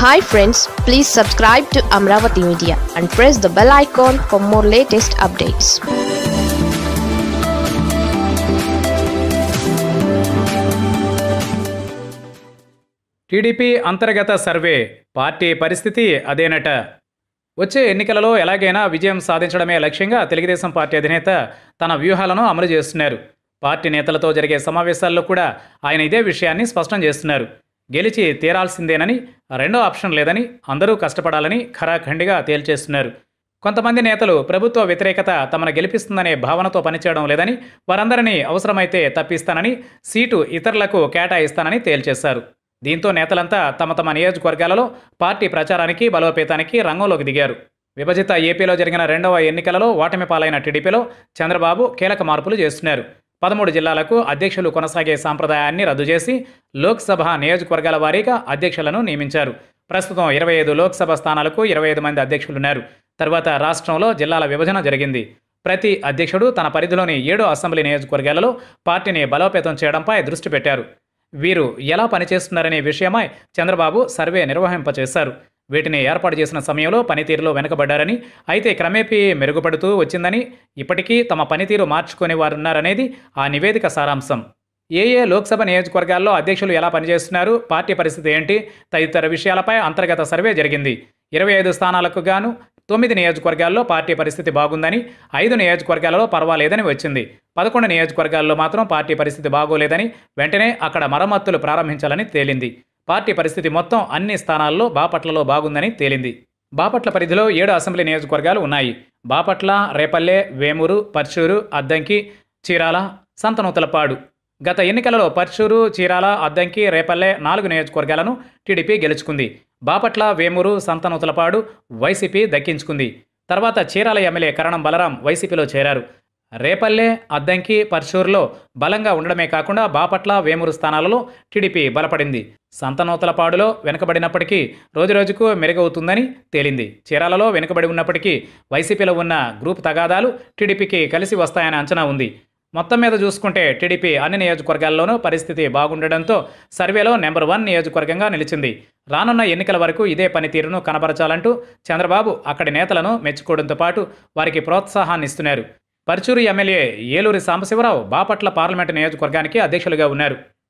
hi friends please subscribe to Amaravati media and press the bell icon for more latest updates TDP అంతర్గత survey party పరిస్థితి అదేనట వచ్చే ఎన్నికలలో ఎలాగైనా విజయం సాధించడమే లక్ష్యంగా తెలుగుదేశం పార్టీ అధినేత తన వ్యూహాలను అమలు చేస్తున్నారు పార్టీ నేతలతో జరిగే సమావేశాల్లో కూడా ఆయన ఇదే విషయాన్ని స్పష్టం చేస్తున్నారు గెలిచి తీరాల్సిందేనని రెండో ఆప్షన్ లేదని అందరూ కష్టపడాలని ఖరాఖండిగా తేల్చేస్తున్నారు కొంతమంది నేతలు ప్రభుత్వ వ్యతిరేకత తమను గెలిపిస్తుందనే భావనతో పనిచేయడం లేదని వారందరినీ అవసరమైతే తప్పిస్తానని సీటు ఇతరులకు కేటాయిస్తానని తేల్చేశారు దీంతో నేతలంతా తమ తమ నియోజకవర్గాలలో పార్టీ ప్రచారానికి బలోపేతానికి రంగంలోకి దిగారు విభజిత ఏపీలో జరిగిన రెండవ ఎన్నికలలో ఓటమి పాలైన టీడీపీలో చంద్రబాబు కీలక మార్పులు చేస్తున్నారు పదమూడు జిల్లాలకు అధ్యక్షులు కొనసాగే సాంప్రదాయాన్ని రద్దు చేసి లోక్సభ నియోజకవర్గాల వారీగా అధ్యక్షులను నియమించారు ప్రస్తుతం ఇరవై ఐదు లోక్సభ స్థానాలకు ఇరవై ఐదు మంది అధ్యక్షులున్నారు తర్వాత రాష్ట్రంలో జిల్లాల విభజన జరిగింది ప్రతి అధ్యక్షుడు తన పరిధిలోని ఏడు అసెంబ్లీ నియోజకవర్గాలలో పార్టీని బలోపేతం చేయడంపై దృష్టి పెట్టారు వీరు ఎలా పనిచేస్తున్నారనే విషయమై చంద్రబాబు సర్వే నిర్వహింపచేశారు వీటిని ఏర్పాటు చేసిన సమయంలో పనితీరులో వెనుకబడ్డారని అయితే క్రమేపీ మెరుగుపడుతూ వచ్చిందని ఇప్పటికీ తమ పనితీరు మార్చుకునే వారున్నారనేది ఆ నివేదిక సారాంశం ఏ ఏ లోక్సభ నియోజకవర్గాల్లో అధ్యక్షులు ఎలా పనిచేస్తున్నారు పార్టీ పరిస్థితి ఏంటి తదితర విషయాలపై అంతర్గత సర్వే జరిగింది ఇరవై ఐదు స్థానాలకు గాను తొమ్మిది నియోజకవర్గాల్లో పార్టీ పరిస్థితి బాగుందని ఐదు నియోజకవర్గాలలో పర్వాలేదని వచ్చింది పదకొండు నియోజకవర్గాల్లో మాత్రం పార్టీ పరిస్థితి బాగోలేదని వెంటనే అక్కడ మరమ్మతులు ప్రారంభించాలని తేలింది పార్టీ పరిస్థితి మొత్తం అన్ని స్థానాల్లో బాపట్లలో బాగుందని తేలింది బాపట్ల పరిధిలో ఏడు అసెంబ్లీ నియోజకవర్గాలు ఉన్నాయి బాపట్ల రేపల్లె వేమూరు పర్చూరు అద్దంకి చీరాల సంతనూతలపాడు గత ఎన్నికలలో పర్చూరు చీరాల అద్దంకి రేపల్లె నాలుగు నియోజకవర్గాలను టీడీపీ గెలుచుకుంది బాపట్ల వేమూరు సంతనూతలపాడు వైసీపీ దక్కించుకుంది తర్వాత చీరాల ఎమ్మెల్యే కరణం బలరాం వైసీపీలో చేరారు రేపల్లె అద్దంకి పర్చూరులో బలంగా ఉండడమే కాకుండా బాపట్ల వేమూరు స్థానాలలో టీడీపీ బలపడింది సంతనూతలపాడులో వెనుకబడినప్పటికీ రోజురోజుకు మెరుగవుతుందని తేలింది చీరాలలో వెనుకబడి ఉన్నప్పటికీ వైసీపీలో ఉన్న గ్రూప్ తగాదాలు టీడీపీకి కలిసి వస్తాయని అంచనా ఉంది మొత్తం మీద చూసుకుంటే టీడీపీ అన్ని నియోజకవర్గాల్లోనూ పరిస్థితి బాగుండడంతో సర్వేలో నెంబర్ వన్ నియోజకవర్గంగా నిలిచింది రానున్న ఎన్నికల వరకు ఇదే పనితీరును కనబరచాలంటూ చంద్రబాబు అక్కడి నేతలను మెచ్చుకోవడంతో పాటు వారికి ప్రోత్సాహాన్ని ఇస్తున్నారు పర్చూరు ఎమ్మెల్యే ఏలూరి సాంబశివరావు బాపట్ల పార్లమెంటు నియోజకవర్గానికి అధ్యక్షులుగా ఉన్నారు